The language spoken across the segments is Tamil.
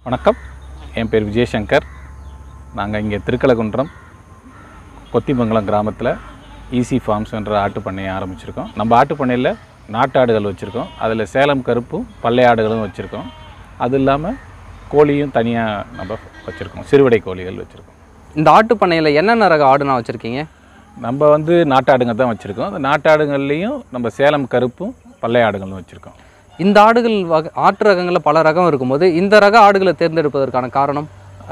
வணக்கம் என் பேர் விஜயசங்கர் நாங்கள் இங்கே திருக்கலகுன்றம் கொத்திமங்கலம் கிராமத்தில் ஈசி ஃபார்ம்ஸ் என்ற ஆட்டு பண்ணையை ஆரம்பிச்சிருக்கோம் நம்ம ஆட்டு பண்ணையில் நாட்டாடுகள் வச்சுருக்கோம் அதில் சேலம் கருப்பும் பல்லை ஆடுகளும் வச்சுருக்கோம் அது இல்லாமல் கோழியும் தனியாக நம்ம வச்சுருக்கோம் சிறுவடை கோழிகள் வச்சுருக்கோம் இந்த ஆட்டு பண்ணையில் என்னென்ன ரக ஆடுனா வச்சுருக்கீங்க நம்ம வந்து நாட்டாடுங்க தான் வச்சுருக்கோம் அந்த நாட்டாடுங்கள்லேயும் நம்ம சேலம் கருப்பும் பல்லை ஆடுகளும் வச்சுருக்கோம் இந்த ஆடுகள் வகை ஆட்டு ரகங்களில் பல ரகம் இருக்கும்போது இந்த ரக ஆடுகளை தேர்ந்தெடுப்பதற்கான காரணம்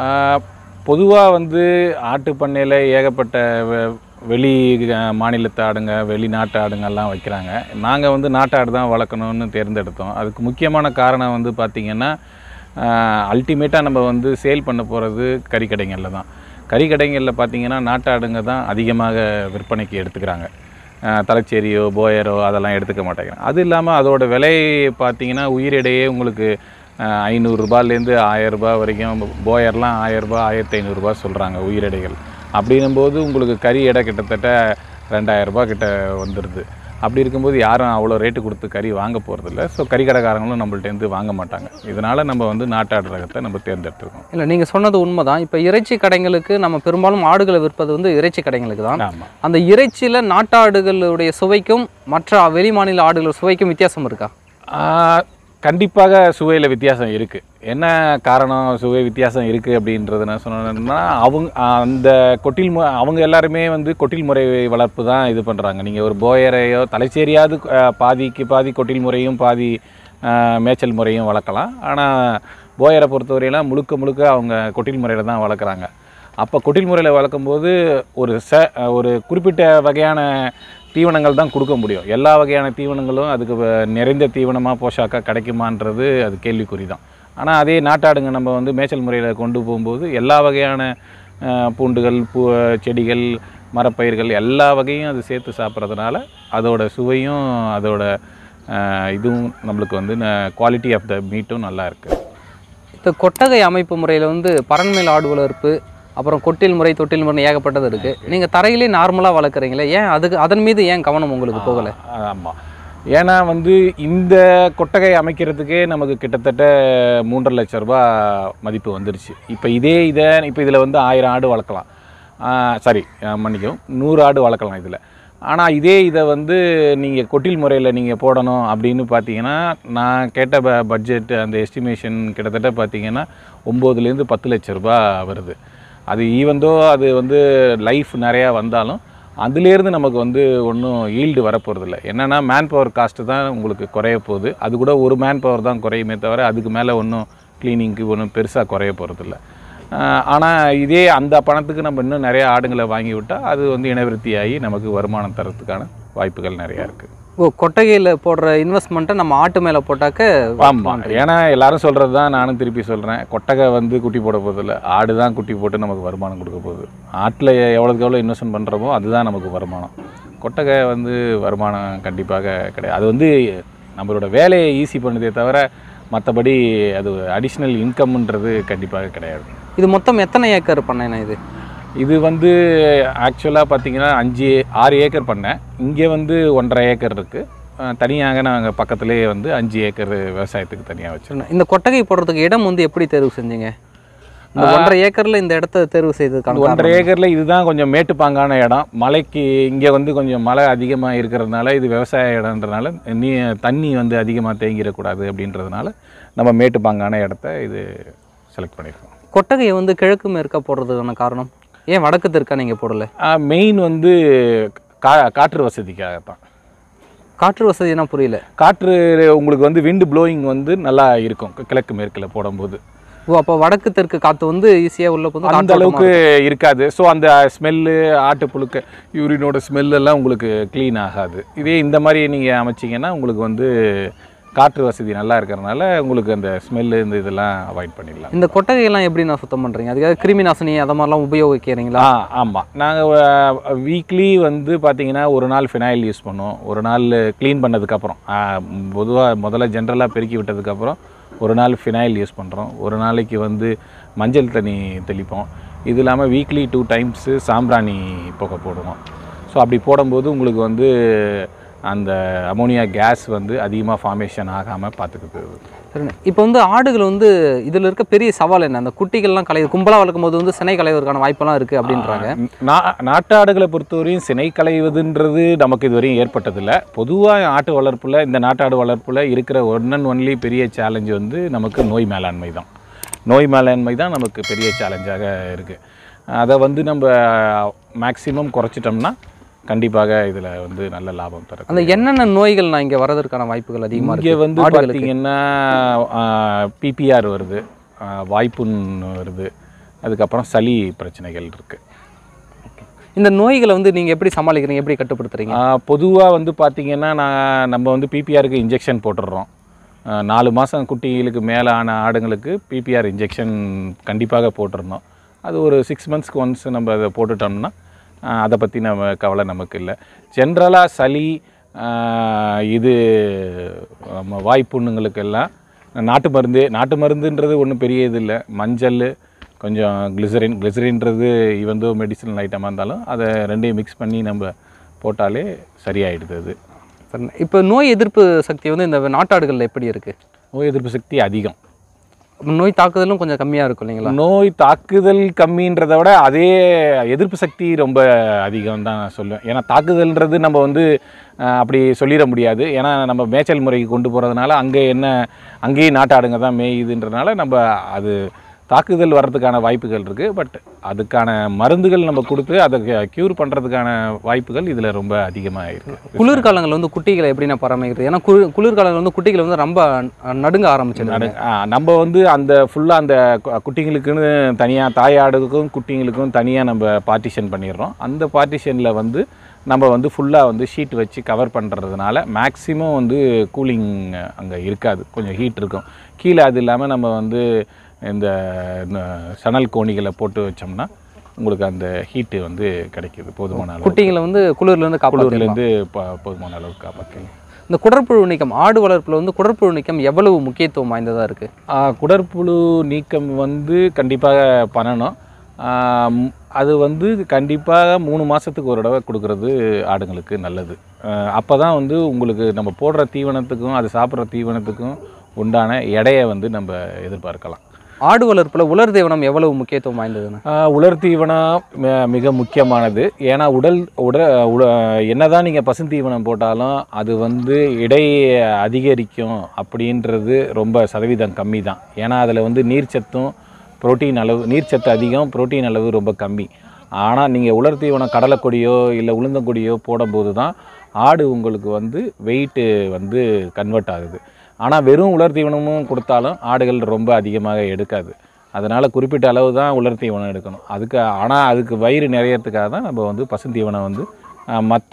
பொதுவாக வந்து ஆட்டு பண்ணையில் ஏகப்பட்ட வெ- வெளி அஹ், மாநிலத்து ஆடுங்க வெளிநாட்டு ஆடுங்கள்லாம் வைக்கிறாங்க நாங்கள் வந்து நாட்டாடு தான் வளர்க்கணும்னு தேர்ந்தெடுத்தோம் அதுக்கு முக்கியமான காரணம் வந்து பார்த்திங்கன்னா அல்டிமேட்டாக நம்ம வந்து சேல் பண்ண போகிறது கறிக்கடைங்களில் தான் கறிக்கடைகளில் பார்த்திங்கன்னா நாட்டாடுங்க தான் அதிகமாக விற்பனைக்கு எடுத்துக்கிறாங்க அஹ், தலைச்சேரியோ போயரோ அதெல்லாம் எடுத்துக்க மாட்டேங்கிறாங்க அது இல்லாமல் அதோட விலை பார்த்தீங்கன்னா உயிரிடையே உங்களுக்கு அஹ், ஐநூறுரூபாலேருந்து ஆயரரூபா வரைக்கும் போயர்லாம் ஆயரரூபா ஆயிரத்தி ஐநூறுரூபா சொல்கிறாங்க உயிரிடைகள் அப்படின்னும்போது உங்களுக்கு கறி எடை கிட்டத்தட்ட ரெண்டாயிரரூபா கிட்ட வந்துடுது அப்படி இருக்கும்போது யாரும் அவ்வளோ ரேட்டு கொடுத்து கறி வாங்க போகிறதில்ல ஸோ கறிக்கடைக்காரங்களும் நம்மள்ட்டேருந்து வாங்க மாட்டாங்க இதனால் நம்ம வந்து நாட்டாடு ரகத்தை நம்ம தேர்ந்தெடுத்துருக்கோம் இல்லை நீங்கள் சொன்னது உண்மைதான் இப்போ இறைச்சி கடைங்களுக்கு நம்ம பெரும்பாலும் ஆடுகளை விற்பது வந்து இறைச்சி கடைங்களுக்கு தான் ஆமாம் அந்த இறைச்சியில் நாட்டாடுகளுடைய சுவைக்கும் மற்ற வெளி மாநில ஆடுகள் சுவைக்கும் வித்தியாசம் இருக்கா கண்டிப்பாக சுவையில் வித்தியாசம் இருக்குது என்ன காரணம் சுவை வித்தியாசம் இருக்குது அப்படின்றது நான் சொன்னேன்னா அவங்க அந்த கொட்டில் மு அவங்க எல்லாருமே வந்து கொட்டில் முறை வளர்ப்பு தான் இது பண்ணுறாங்க நீங்கள் ஒரு போயரையோ தலைச்சேரியாவது அஹ், பாதிக்கு பாதி கொட்டில் முறையும் பாதி அஹ், மேய்ச்சல் முறையும் வளர்க்கலாம் ஆனால் போயரை பொறுத்தவரையெல்லாம் முழுக்க முழுக்க அவங்க கொட்டில் முறையில் தான் வளர்க்குறாங்க அப்போ கொட்டில் முறையில் வளர்க்கும்போது ஒரு ச ஒரு குறிப்பிட்ட வகையான தீவனங்கள் தான் கொடுக்க முடியும் எல்லா வகையான தீவனங்களும் அதுக்கு வ- நிறைந்த தீவனமாக போஷாக்காக கிடைக்குமான்றது அது கேள்விக்குறி தான் ஆனால் அதே நாட்டாடுங்க நம்ம வந்து மேய்ச்சல் முறையில் கொண்டு போகும்போது எல்லா வகையான அஹ், பூண்டுகள் பூ செடிகள் மரப்பயிர்கள் எல்லா வகையும் அது சேர்த்து சாப்பிட்றதுனால அதோட சுவையும் அதோட அஹ், இதுவும் நம்மளுக்கு வந்து குவாலிட்டி ஆஃப் த மீட்டும் நல்லா இருக்குது இப்போ கொட்டகை அமைப்பு முறையில் வந்து பரண்மேல் ஆடு வளர்ப்பு அப்புறம் கொட்டில் முறை தொட்டில் முறை ஏகப்பட்டது இருக்குது நீங்கள் தரையிலே நார்மலாக வளர்க்குறீங்களே ஏன் அதுக்கு அதன் மீது ஏன் கவனம் உங்களுக்கு போகலை ஆமாம் ஏன்னா வந்து இந்த கொட்டகை அமைக்கிறதுக்கே நமக்கு கிட்டத்தட்ட மூன்றரை லட்ச ரூபா மதிப்பு வந்துருச்சு இப்போ இதே இதை இப்போ இதில் வந்து ஆயிரம் ஆடு வளர்க்கலாம் சாரி மன்னிக்கவும் நூறு ஆடு வளர்க்கலாம் இதில் ஆனால் இதே இதை வந்து நீங்கள் கொட்டில் முறையில் நீங்கள் போடணும் அப்படின்னு பார்த்தீங்கன்னா நான் கேட்ட ப பட்ஜெட் அந்த எஸ்டிமேஷன் கிட்டத்தட்ட பார்த்தீங்கன்னா ஒம்போதுலேருந்து பத்து லட்ச ரூபா வருது அது ஈவந்தோ அது வந்து லைஃப் நிறையா வந்தாலும் அதுலேருந்து நமக்கு வந்து ஒன்றும் ஈல்டு வரப்போகிறதில்ல என்னென்னா மேன் பவர் காஸ்ட்டு தான் உங்களுக்கு குறைய போகுது அது கூட ஒரு மேன் பவர் தான் குறையுமே தவிர அதுக்கு மேலே ஒன்றும் க்ளீனிங்க்கு ஒன்றும் பெருசாக குறைய போகிறதில்ல ஆனால் இதே அந்த பணத்துக்கு நம்ம இன்னும் நிறைய ஆடுங்களை வாங்கி விட்டால் அது வந்து இனவிருத்தியாகி நமக்கு வருமானம் தரத்துக்கான வாய்ப்புகள் நிறையா இருக்குது ஓ கொட்டகையில் போடுற இன்வெஸ்ட்மெண்ட்டை நம்ம ஆட்டு மேலே போட்டாக்க ஆமாம் ஏன்னா எல்லாரும் சொல்கிறது தான் நானும் திருப்பி சொல்கிறேன் கொட்டகை வந்து குட்டி போட போதில்ல ஆடு தான் குட்டி போட்டு நமக்கு வருமானம் கொடுக்க போகுது ஆட்டில் எவ்வளோக்கு எவ்வளோ இன்வெஸ்ட்மெண்ட் பண்ணுறோமோ அதுதான் நமக்கு வருமானம் கொட்டகை வந்து வருமானம் கண்டிப்பாக கிடையாது அது வந்து நம்மளோட வேலையை ஈஸி பண்ணுதே தவிர மற்றபடி அது அடிஷ்னல் இன்கம்ன்றது கண்டிப்பாக கிடையாது இது மொத்தம் எத்தனை ஏக்கர் பண்ணேண்ணா இது இது வந்து ஆக்சுவலாக பார்த்தீங்கன்னா அஞ்சு ஆறு ஏக்கர் பண்ணேன் இங்கே வந்து ஒன்றரை ஏக்கர் இருக்குது தனியாக நாங்கள் பக்கத்துலேயே வந்து அஞ்சு ஏக்கர் விவசாயத்துக்கு தனியாக வச்சுருக்கோம் இந்த கொட்டகை போடுறதுக்கு இடம் வந்து எப்படி தேர்வு செஞ்சீங்க இந்த ஒன்றரை ஏக்கர்ல இந்த இடத்த தேர்வு செய்ததுக்கான ஒன்றரை காரணம்? ஏக்கரில் இதுதான் கொஞ்சம் மேட்டுப்பாங்கான இடம் மலைக்கு இங்கே வந்து கொஞ்சம் மழை அதிகமாக இருக்கிறதுனால இது விவசாய இடம்ன்றனால நீ தண்ணி வந்து அதிகமாக தேங்கிடக்கூடாது அப்படின்றதுனால நம்ம மேட்டுப்பாங்கான இடத்த இது செலக்ட் பண்ணியிருக்கோம் கொட்டகையை வந்து கிழக்கு மேற்கா போடுறதுக்கான காரணம் ஏன் வடக்கு தெற்கா நீங்கள் போடல மெயின் வந்து கா காற்று வசதிக்காகத்தான் காற்று வசதினா புரியல காற்று உங்களுக்கு வந்து விண்டு ப்ளோயிங் வந்து நல்லா இருக்கும் கிழக்கு மேற்கில் போடும்போது ஓ அப்போ வடக்கு தெற்கு காற்று வந்து ஈஸியாக உள்ள போது அந்த அளவுக்கு இருக்காது ஸோ அந்த ஸ்மெல்லு ஆட்டு புழுக்க யூரினோட ஸ்மெல் எல்லாம் உங்களுக்கு க்ளீன் ஆகாது இதே இந்த மாதிரி நீங்கள் அமைச்சிங்கன்னா உங்களுக்கு வந்து காற்று வசதி நல்லா இருக்கிறனால உங்களுக்கு அந்த ஸ்மெல்லு இந்த இதெல்லாம் அவாய்ட் பண்ணிடலாம் இந்த கொட்டகையெல்லாம் எப்படி நான் சுத்தம் பண்ணுறீங்க அதுக்காக கிருமி நாசினி அதை மாதிரிலாம் உபயோகிக்கிறீங்களா ஆ ஆமாம் நாங்கள் வீக்லி வந்து பார்த்தீங்கன்னா ஒரு நாள் ஃபினாயில் யூஸ் பண்ணுவோம் ஒரு நாள் க்ளீன் பண்ணதுக்கப்புறம் பொதுவாக முதல்ல ஜென்ரலாக பெருக்கி விட்டதுக்கப்புறம் ஒரு நாள் ஃபினாயில் யூஸ் பண்ணுறோம் ஒரு நாளைக்கு வந்து மஞ்சள் தண்ணி தெளிப்போம் இது இல்லாமல் வீக்லி டூ டைம்ஸு சாம்பிராணி புகை போடுவோம் ஸோ அப்படி போடும்போது உங்களுக்கு வந்து அந்த அமோனியா கேஸ் வந்து அதிகமாக ஃபார்மேஷன் ஆகாமல் பார்த்துக்குது சரிண்ணே இப்போ வந்து ஆடுகள் வந்து இதில் இருக்க பெரிய சவால் என்ன அந்த குட்டிகள்லாம் கலை கும்பலாக வளர்க்கும் போது வந்து சினை கலைவதற்கான வாய்ப்பெல்லாம் இருக்குது அப்படின்றாங்க நா- நாட்டு ஆடுகளை பொறுத்தவரையும் சினை களைவதுன்றது நமக்கு இதுவரையும் ஏற்பட்டதில்லை பொதுவாக ஆட்டு வளர்ப்பில் இந்த நாட்டாடு வளர்ப்பில் இருக்கிற ஒன் அண்ட் ஒன்லி பெரிய சேலஞ்சு வந்து நமக்கு நோய் மேலாண்மை தான் நோய் மேலாண்மை தான் நமக்கு பெரிய சேலஞ்சாக இருக்குது அதை வந்து நம்ம மேக்ஸிமம் குறைச்சிட்டோம்னா கண்டிப்பாக இதில் வந்து நல்ல லாபம் தரும் அந்த என்னென்ன நோய்கள் நான் இங்கே வரதற்கான வாய்ப்புகள் அதிகமாக இங்கே இருக்கு வந்து ஆடுகளுக்கு பார்த்தீங்கன்னா பிபிஆர் வருது ஆ, வாய்ப்புண் வருது அதுக்கப்புறம் சளி பிரச்சனைகள் இருக்குது இந்த நோய்களை வந்து நீங்கள் எப்படி சமாளிக்கிறீங்க எப்படி கட்டுப்படுத்துறீங்க பொதுவாக வந்து பார்த்தீங்கன்னா நான் நம்ம வந்து பிபிஆருக்கு இன்ஜெக்ஷன் போட்டுடுறோம் ஆ, நாலு மாதம் குட்டிகளுக்கு மேலே ஆன ஆடுங்களுக்கு பிபிஆர் இன்ஜெக்ஷன் கண்டிப்பாக போட்டுருந்தோம் அது ஒரு சிக்ஸ் மந்த்ஸ்க்கு ஒன்ஸ் நம்ம அதை போட்டுட்டோம்னா ஆ, அதை பற்றி நம்ம கவலை நமக்கு இல்லை ஜென்ரலாக சளி ஆ, இது நம்ம வாய்ப்புண்ணுங்களுக்கெல்லாம் நாட்டு மருந்து நாட்டு மருந்துன்றது ஒன்றும் பெரிய இது இல்லை மஞ்சள் கொஞ்சம் கிளிசரின் கிளிசரின்றது இவந்தோ மெடிசனல் ஐட்டமாக இருந்தாலும் அதை ரெண்டையும் மிக்ஸ் பண்ணி நம்ம போட்டாலே சரியாயிடுது அது சரிண்ணே. இப்போ நோய் எதிர்ப்பு சக்தி வந்து இந்த நாட்டாடுகளில் எப்படி இருக்குது நோய் எதிர்ப்பு சக்தி அதிகம் நோய் தாக்குதலும் கொஞ்சம் கம்மியாக இருக்கும் இல்லைங்களா நோய் தாக்குதல் கம்மின்றதை விட அதே எதிர்ப்பு சக்தி ரொம்ப அதிகம் தான் நான் சொல்லுவேன் ஏன்னா தாக்குதல்ன்றது நம்ம வந்து அஹ், அப்படி சொல்லிட முடியாது ஏன்னா நம்ம மேய்ச்சல் முறைக்கு கொண்டு போகிறதுனால அங்கே என்ன அங்கேயும் நாட்டாடுங்க தான் மேயுதுன்றனால நம்ம அது தாக்குதல் வர்றதுக்கான வாய்ப்புகள் இருக்குது பட் அதுக்கான மருந்துகள் நம்ம கொடுத்து அதை க்யூர் பண்ணுறதுக்கான வாய்ப்புகள் இதில் ரொம்ப அதிகமாக இருக்குது குளிர்காலங்கள் வந்து குட்டிகளை எப்படி நான் பராமரிக்கிறது ஏன்னா குளிர் குளிர்காலங்கள் வந்து குட்டிகள் வந்து ரொம்ப அஹ், நடுங்க ஆரம்பிச்சிடுது நடு- ஆ, நம்ம வந்து அந்த ஃபுல்லாக அந்த கு- குட்டிங்களுக்குன்னு தனியாக தாயாடுக்கும் குட்டிங்களுக்கும் தனியாக நம்ம பார்ட்டிஷன் பண்ணிடுறோம் அந்த பார்ட்டிஷனில் வந்து நம்ம வந்து ஃபுல்லாக வந்து ஷீட் வச்சு கவர் பண்ணுறதுனால மேக்ஸிமம் வந்து கூலிங் அங்கே இருக்காது கொஞ்சம் ஹீட் இருக்கும் கீழே அது இல்லாமல் நம்ம வந்து இந்த ந- சணல் கோணிகளை போட்டு வச்சோம்னா உங்களுக்கு அந்த ஹீட்டு வந்து கிடைக்கிது போதுமான அளவு குட்டிகளை வந்து குளிர்லேருந்து காப்பாற்றலாம் குளிர்லேருந்து ப- போதுமான அளவுக்கு காப்பாற்றலாம் இந்த குடற்புழு நீக்கம் ஆடு வளர்ப்பில் வந்து குடற்புழு நீக்கம் எவ்வளவு முக்கியத்துவம் வாய்ந்ததாக இருக்குது ஆ, குடற்புழு நீக்கம் வந்து கண்டிப்பாக பண்ணணும் ஆம், அது வந்து கண்டிப்பாக மூணு மாதத்துக்கு ஒரு தடவை கொடுக்கறது ஆடுங்களுக்கு நல்லது அப்போ தான் வந்து உங்களுக்கு நம்ம போடுற தீவனத்துக்கும் அது சாப்பிட்ற தீவனத்துக்கும் உண்டான எடையை வந்து நம்ம எதிர்பார்க்கலாம் ஆடு வளர்ப்பில் உலர் தீவனம் எவ்வளவு முக்கியத்துவம் வாய்ந்ததுன்னு ஆ, உலர் தீவனம் மி- மிக முக்கியமானது ஏன்னா உடல் உட உட என்னதான் நீங்கள் பசுந்தீவனம் போட்டாலும் அது வந்து எடையை அதிகரிக்கும் அப்படின்றது ரொம்ப சதவீதம் கம்மி தான் ஏன்னா அதில் வந்து நீர்ச்சத்தும் புரோட்டீன் அளவு நீர்ச்சத்து அதிகம் புரோட்டீன் அளவு ரொம்ப கம்மி ஆனால் நீங்கள் உலர் தீவனம் கடலைக்கொடியோ இல்லை உளுந்தங்கொடியோ போடும்போது தான் ஆடு உங்களுக்கு வந்து வெயிட்டு வந்து கன்வெர்ட் ஆகுது ஆனால் வெறும் உலர் தீவனமும் கொடுத்தாலும் ஆடுகள் ரொம்ப அதிகமாக எடுக்காது அதனால் குறிப்பிட்ட அளவு தான் உலர் தீவனம் எடுக்கணும் அதுக்கு ஆனால் அதுக்கு வயிறு நிறையறதுக்காக தான் நம்ம வந்து பசுந்தீவனம் வந்து மற்ற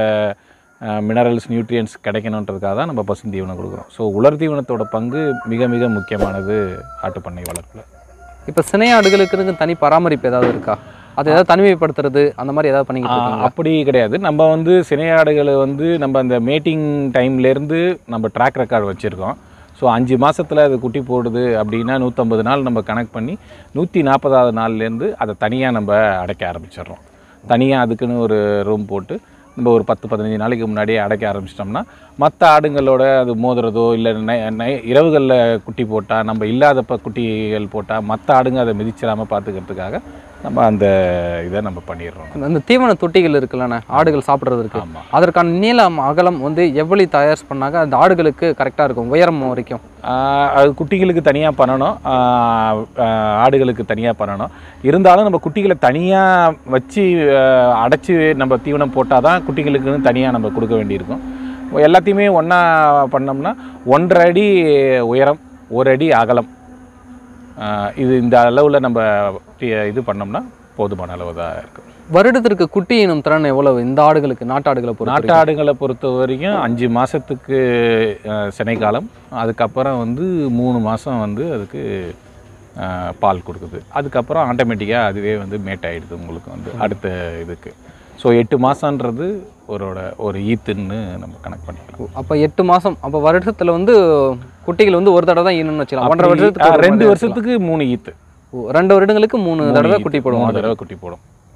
மினரல்ஸ் நியூட்ரியன்ஸ் கிடைக்கணுன்றதுக்காக தான் நம்ம பசுந்தீவனம் கொடுக்குறோம் ஸோ உலர் தீவனத்தோட பங்கு மிக மிக முக்கியமானது ஆட்டுப்பண்ணை வளர்ப்பில் இப்போ சினை ஆடுகளுக்கு தனி பராமரிப்பு ஏதாவது இருக்கா அதை ஏதாவது தனிமைப்படுத்துறது அந்த மாதிரி ஏதாவது பண்ணிக்கிட்டு ஆ, இருக்காங்க அப்படி கிடையாது நம்ம வந்து சினையாடுகளை வந்து நம்ம அந்த மேட்டிங் டைம்லேருந்து நம்ம ட்ராக் ரெக்கார்டு வச்சுருக்கோம் ஸோ அஞ்சு மாசத்துல அது குட்டி போடுது அப்படின்னா நூற்றம்பது நாள் நம்ம கனெக்ட் பண்ணி நூற்றி நாற்பதாவது நாள்லேருந்து அதை தனியாக நம்ம அடைக்க ஆரம்பிச்சிடுறோம் தனியாக அதுக்குன்னு ஒரு ரூம் போட்டு நம்ம ஒரு பத்து பதினஞ்சு நாளைக்கு முன்னாடியே அடைக்க ஆரம்பிச்சிட்டோம்னா மற்ற ஆடுங்களோட அது மோதுறதோ இல்லை நை நை இரவுகளில் குட்டி போட்டால் நம்ம இல்லாதப்ப குட்டிகள் போட்டால் மற்ற ஆடுங்க அதை மிதிச்சிடாமல் பார்த்துக்கிறதுக்காக நம்ம அந்த இதை நம்ம பண்ணிடுறோம் அந்த தீவன தொட்டிகள் இருக்குல்லண்ணே ஆடுகள் சாப்பிட்றது இருக்கு ஆமாம் அதற்கான நீளம் அகலம் வந்து எவ்வளவு தயார் பண்ணாங்க அந்த ஆடுகளுக்கு கரெக்டாக இருக்கும் உயரம் வரைக்கும் ஆஹ் அது குட்டிகளுக்கு தனியாக பண்ணணும் ஆஹ் ஆஹ் ஆடுகளுக்கு தனியாக பண்ணணும் இருந்தாலும் நம்ம குட்டிகளை தனியாக வச்சு ஆஹ் அடைச்சி நம்ம தீவனம் போட்டால் தான் குட்டிகளுக்குன்னு தனியாக நம்ம கொடுக்க வேண்டியிருக்கும் எல்லாத்தையுமே ஒன்றா பண்ணோம்னா ஒன்றரை அடி உயரம் ஒரு அடி அகலம் ஆஹ் இது இந்த அளவில் நம்ம தி- இது பண்ணோம்னா போதுமான அளவு தான் இருக்கும் வருடத்திற்கு குட்டி இனம் திறன் எவ்வளவு இந்த ஆடுகளுக்கு நாட்டாடுகளை பொறுத்த நாட்டு ஆடுகளை பொறுத்த வரைக்கும் அஞ்சு மாதத்துக்கு சினை காலம் அதுக்கப்புறம் வந்து மூணு மாதம் வந்து அதுக்கு அஹ், பால் கொடுக்குது அதுக்கப்புறம் ஆட்டோமேட்டிக்காக அதுவே வந்து மேட் ஆகிடுது உங்களுக்கு வந்து அடுத்த இதுக்கு ஸோ எட்டு மாதன்றது ஒரோட ஒரு ஈத்துன்னு நம்ம கணக்கு பண்ணிக்கலாம் அப்போ எட்டு மாசம் அப்போ வருஷத்துல வந்து குட்டிகள் வந்து ஒரு தடவை தான் ஈனுன்னு வச்சுக்கலாம் ஒன்றரை அப்படி- வருஷத்துக்கு ஆ, ஒரு ரெண்டு மாதிரி வருஷத்துக்கு மூணு ஈத்து வச்சுக்கலாம். ஓ, ரெண்டு வருடங்களுக்கு மூணு மூணு தடவை ஈத்து, குட்டி மூணு போடுவோம் தடவை குட்டி போடும்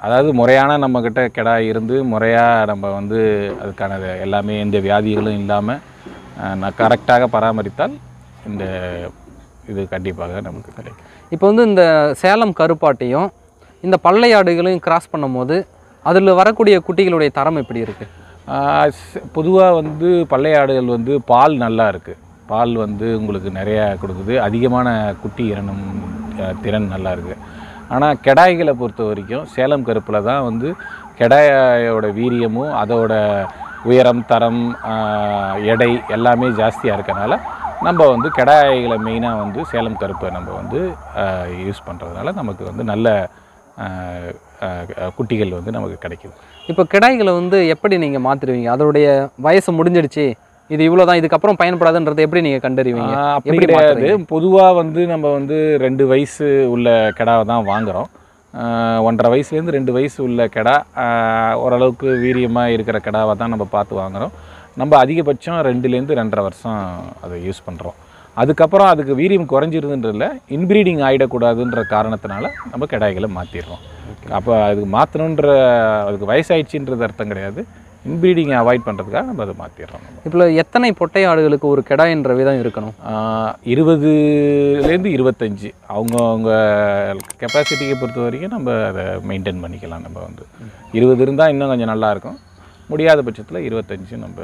அதாவது முறையான நம்மக்கிட்ட கிடா இருந்து முறையாக நம்ம வந்து அதுக்கான எல்லாமே எந்த வியாதிகளும் இல்லாமல் நான் கரெக்டாக பராமரித்தால் இந்த இது கண்டிப்பாக நமக்கு கிடைக்கும் இப்போ வந்து இந்த சேலம் கருப்பாட்டையும் இந்த பள்ளையாடுகளையும் கிராஸ் பண்ணும்போது அதில் வரக்கூடிய குட்டிகளுடைய தரம் எப்படி இருக்குது பொதுவாக வந்து பள்ளையாடுகள் வந்து பால் நல்லா இருக்குது பால் வந்து உங்களுக்கு நிறையா கொடுக்குது அதிகமான குட்டி இரணம் அஹ், திறன் நல்லா இருக்குது ஆனால் கெடாய்களை பொறுத்த வரைக்கும் சேலம் கருப்பில் தான் வந்து கெடாயோட வீரியமும் அதோட உயரம் தரம் அஹ், எடை எல்லாமே ஜாஸ்தியாக இருக்கனால நம்ம வந்து கெடாய்களை மெயினாக வந்து சேலம் கருப்பை நம்ம வந்து யூஸ் பண்ணுறதுனால நமக்கு வந்து நல்ல அஹ், அஹ், குட்டிகள் வந்து நமக்கு கிடைக்குது இப்போ கிடாய்களை வந்து எப்படி நீங்கள் மாற்றிடுவீங்க அதோடைய வயசு முடிஞ்சிடுச்சு இது இவ்வளோ தான் இதுக்கப்புறம் பயன்படாதுன்றதை எப்படி நீங்கள் கண்டறிவீங்க ஆஹ் அப்படி எப்படி கிடையாது மாத்துறீங்க? பொதுவாக வந்து நம்ம வந்து ரெண்டு வயசு உள்ள கிடாவை தான் வாங்குகிறோம் ஒன்றரை வயசுலேருந்து ரெண்டு வயசு உள்ள கிடா ஆஹ் ஓரளவுக்கு வீரியமாக இருக்கிற கிடாவை தான் நம்ம பார்த்து வாங்குகிறோம் நம்ம அதிகபட்சம் ரெண்டுலேருந்து ரெண்டரை வருஷம் அதை யூஸ் பண்ணுறோம் அதுக்கப்புறம் அதுக்கு வீரியம் குறைஞ்சிருதுன்றதில்ல இன்ப்ரீடிங் ஆகிடக்கூடாதுன்ற காரணத்தினால நம்ம கிடாய்களை மாற்றிடுறோம் அப்போ அதுக்கு மாற்றணுன்ற அதுக்கு வயசாயிடுச்சுன்றது அர்த்தம் கிடையாது இன்ப்ரீடிங்கை அவாய்ட் பண்ணுறதுக்காக நம்ம அதை மாற்றிடுறோம் நம்ம இப்போ எத்தனை பொட்டை ஆடுகளுக்கு ஒரு கிடாயின்ற விதம் இருக்கணும் ஆஹ் இருபதுலேருந்து இருபத்தஞ்சி அவங்க அவங்க கெப்பாசிட்டியை பொறுத்த வரைக்கும் நம்ம அதை மெயின்டைன் பண்ணிக்கலாம் நம்ம வந்து இருபது இருந்தால் இன்னும் கொஞ்சம் நல்லாயிருக்கும் முடியாத பட்சத்தில் இருபத்தஞ்சு நம்ம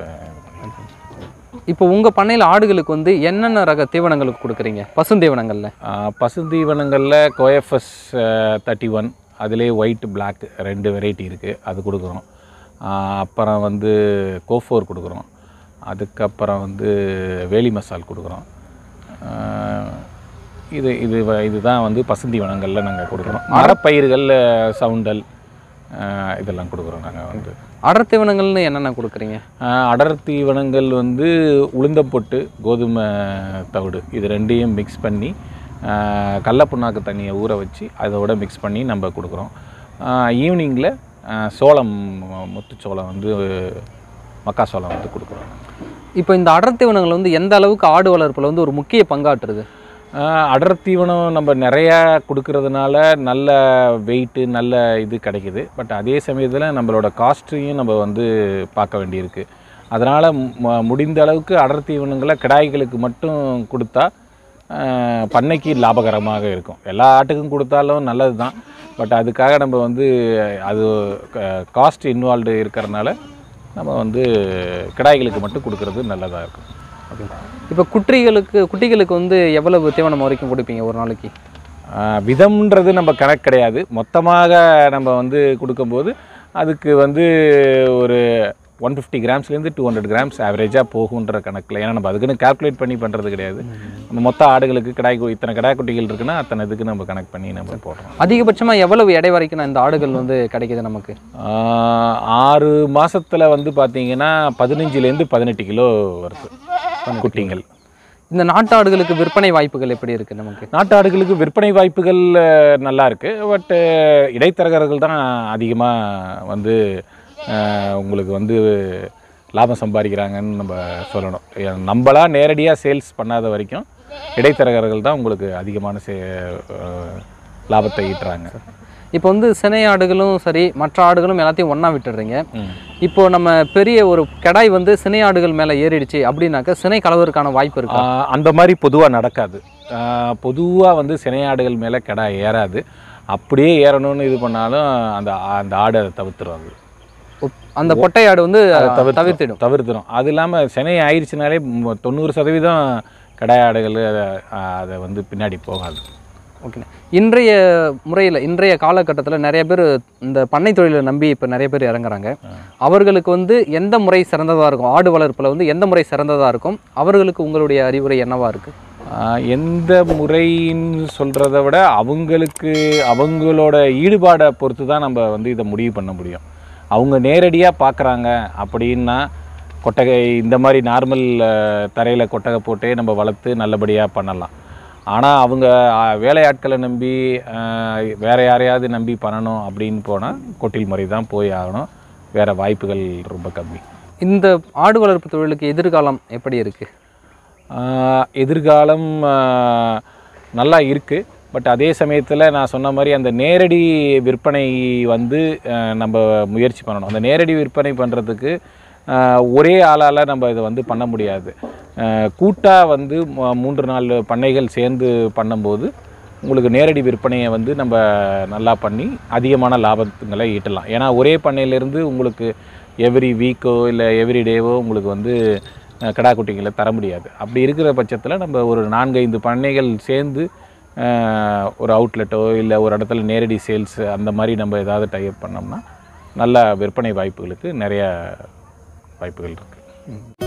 இப்போ உங்கள் பண்ணையில் ஆடுகளுக்கு வந்து என்னென்ன ரக தீவனங்களுக்கு கொடுக்குறீங்க பசுந்தீவனங்களில் ஆஹ் பசுந்தீவனங்களில் கோஎஃப்எஸ் தேர்ட்டி ஒன் அதுலேயே ஒயிட் பிளாக் ரெண்டு வெரைட்டி இருக்குது அது கொடுக்குறோம் ஆஹ் அப்புறம் வந்து கோஃபோர் கொடுக்குறோம் அதுக்கப்புறம் வந்து வேலி மசால் கொடுக்குறோம் ஆஹ் இது இது வ- இதுதான் வந்து பசுந்தீவனங்களில் நாங்கள் கொடுக்குறோம் மரப்பயிர்கள் சவுண்டல் ஆஹ் இதெல்லாம் கொடுக்குறோம் நாங்கள் வந்து அடர் தீவனங்கள்னு என்னென்ன கொடுக்குறீங்க ஆஹ் அடர் தீவனங்கள் வந்து உளுந்தப்பொட்டு கோதுமை தவிடு இது ரெண்டையும் மிக்ஸ் பண்ணி ஆஹ் கடல புண்ணாக்கு தண்ணியை ஊற வச்சு அதோட மிக்ஸ் பண்ணி நம்ம கொடுக்குறோம் ஈவினிங்கில் சோளம் முத்துச்சோளம் வந்து மக்காசோளம் வந்து கொடுக்குறோம் இப்போ இந்த அடர் தீவனங்கள் வந்து எந்த அளவுக்கு ஆடு வளர்ப்பில் வந்து ஒரு முக்கிய பங்காற்றுது ஆஹ் அடர் தீவனம் நம்ம நிறையா கொடுக்கறதுனால நல்ல வெயிட்டு நல்ல இது கிடைக்குது பட் அதே சமயத்தில் நம்மளோட காஸ்ட்டையும் நம்ம வந்து பார்க்க வேண்டியிருக்கு அதனால் முடிந்த அளவுக்கு அடர் தீவனங்களை கிடாய்களுக்கு மட்டும் கொடுத்தா ஆஹ் பண்ணைக்கு லாபகரமாக இருக்கும் எல்லா ஆட்டுக்கும் கொடுத்தாலும் நல்லது தான் பட் அதுக்காக நம்ம வந்து அது காஸ்ட் இன்வால்வ்டு இருக்கிறனால நம்ம வந்து கிடாய்களுக்கு மட்டும் கொடுக்கறது நல்லதாக இருக்கும் இப்போ குட்டிகளுக்கு குட்டிகளுக்கு வந்து எவ்வளவு தீவனம் வரைக்கும் கொடுப்பீங்க ஒரு நாளைக்கு ஆஹ் விதம்ன்றது நம்ம கணக்கு கிடையாது மொத்தமாக நம்ம வந்து கொடுக்கும்போது அதுக்கு வந்து ஒரு ஒன் ஃபிஃப்டி கிராம்ஸ்லேருந்து டூ ஹண்ட்ரட் கிராம்ஸ் ஆவரேஜாக போகுன்ற கணக்கில் ஏன்னா நம்ம அதுக்குன்னு கால்குலேட் பண்ணி பண்ணுறது கிடையாது நம்ம மொத்த ஆடுகளுக்கு கிடாய் கு- இத்தனை கிடாய் குட்டிகள் இருக்குன்னா அத்தனை இதுக்கு நம்ம கணக்கு பண்ணி நம்ம போடுறோம் அதிகபட்சமாக எவ்வளவு எடை வரைக்கும் இந்த ஆடுகள் வந்து கிடைக்குது நமக்கு ஆஹ் ஆறு மாசத்துல வந்து பார்த்தீங்கன்னா பதினஞ்சுலேருந்து பதினெட்டு கிலோ வருது குட்டிங்கள் இந்த நாட்டு ஆடுகளுக்கு விற்பனை வாய்ப்புகள் எப்படி இருக்கு நமக்கு நாட்டு ஆடுகளுக்கு விற்பனை வாய்ப்புகள் அஹ், நல்லா இருக்கு பட் இடைத்தரகர்கள் தான் அதிகமாக வந்து அஹ், உங்களுக்கு வந்து லாபம் சம்பாதிக்கிறாங்கன்னு நம்ம சொல்லணும் ஏ- நம்மளா நேரடியாக சேல்ஸ் பண்ணாத வரைக்கும் இடைத்தரகர்கள் தான் உங்களுக்கு அதிகமான சே அஹ், லாபத்தை ஈட்டுறாங்க இப்போ வந்து சினை ஆடுகளும் சரி மற்ற ஆடுகளும் எல்லாத்தையும் ஒன்றா விட்டுடுறீங்க ம். இப்போ நம்ம பெரிய ஒரு கடாய் வந்து சினை ஆடுகள் மேலே ஏறிடுச்சு அப்படின்னாக்க சினை கலவருக்கான வாய்ப்பு இருக்கா ஆஹ் அந்த மாதிரி பொதுவாக நடக்காது பொதுவாக வந்து சினையாடுகள் மேலே கிடா ஏறாது அப்படியே ஏறணும்னு இது பண்ணாலும் அந்த அந்த ஆடு அதை தவிர்த்துரும் ஒப்- அந்த பொட்டை ஆடு வந்து அதை தவிர்த்திடும் தவிர்த்திடும் தவிர்த்திடும் அது இல்லாமல் சினை ஆயிடுச்சுனாலே ம- தொண்ணூறு சதவீதம் கிடாய் ஆடுகள் அதை- அதை வந்து பின்னாடி போகாது ஓகே இன்றைய முறையில் இன்றைய காலகட்டத்தில் நிறைய பேர் இந்த பண்ணை தொழிலை நம்பி இப்போ நிறைய பேர் இறங்குறாங்க அவர்களுக்கு வந்து எந்த முறை சிறந்ததாக இருக்கும் ஆடு வளர்ப்பில் வந்து எந்த முறை சிறந்ததாக இருக்கும் அவர்களுக்கு உங்களுடைய அறிவுரை என்னவா இருக்குது ஆஹ் எந்த முறைன்னு சொல்கிறத விட அவங்களுக்கு அவங்களோட ஈடுபாடை பொறுத்து தான் நம்ம வந்து இதை முடிவு பண்ண முடியும் அவங்க நேரடியாக பார்க்குறாங்க அப்படின்னா கொட்டகை இந்த மாதிரி நார்மல் தரையில் கொட்டகை போட்டே நம்ம வளர்த்து நல்லபடியாக பண்ணலாம் ஆனால் அவங்க ஆஹ், வேலையாட்களை நம்பி ஆஹ், வேற யாரையாவது நம்பி பண்ணணும் அப்படின்னு போனால் கொட்டில் முறை தான் போய் ஆகணும் வேறு வாய்ப்புகள் ரொம்ப கம்மி இந்த ஆடு வளர்ப்பு தொழிலுக்கு எதிர்காலம் எப்படி இருக்குது ஆஹ் எதிர்காலம் ஆஹ் நல்லா இருக்குது பட் அதே சமயத்தில் நான் சொன்ன மாதிரி அந்த நேரடி விற்பனை வந்து அஹ், நம்ம முயற்சி பண்ணணும் அந்த நேரடி விற்பனை பண்ணுறதுக்கு ஒரே ஆளால் நம்ம இதை வந்து பண்ண முடியாது கூட்டாக வந்து ம- மூன்று நாலு பண்ணைகள் சேர்ந்து பண்ணும்போது உங்களுக்கு நேரடி விற்பனையை வந்து நம்ம நல்லா பண்ணி அதிகமான லாபத்துங்களை ஈட்டலாம் ஏன்னா ஒரே பண்ணையிலேருந்து உங்களுக்கு எவ்ரி வீக்கோ இல்லை எவ்ரி டேவோ உங்களுக்கு வந்து அஹ், கிடா குட்டிகளை தர முடியாது அப்படி இருக்கிற பட்சத்தில் நம்ம ஒரு நான்கைந்து பண்ணைகள் சேர்ந்து அஹ், ஒரு அவுட்லெட்டோ இல்லை ஒரு இடத்துல நேரடி சேல்ஸ் அந்த மாதிரி நம்ம ஏதாவது டைப் பண்ணோம்னா நல்ல விற்பனை வாய்ப்புகளுக்கு நிறைய வாய்ப்புகள் இருக்குது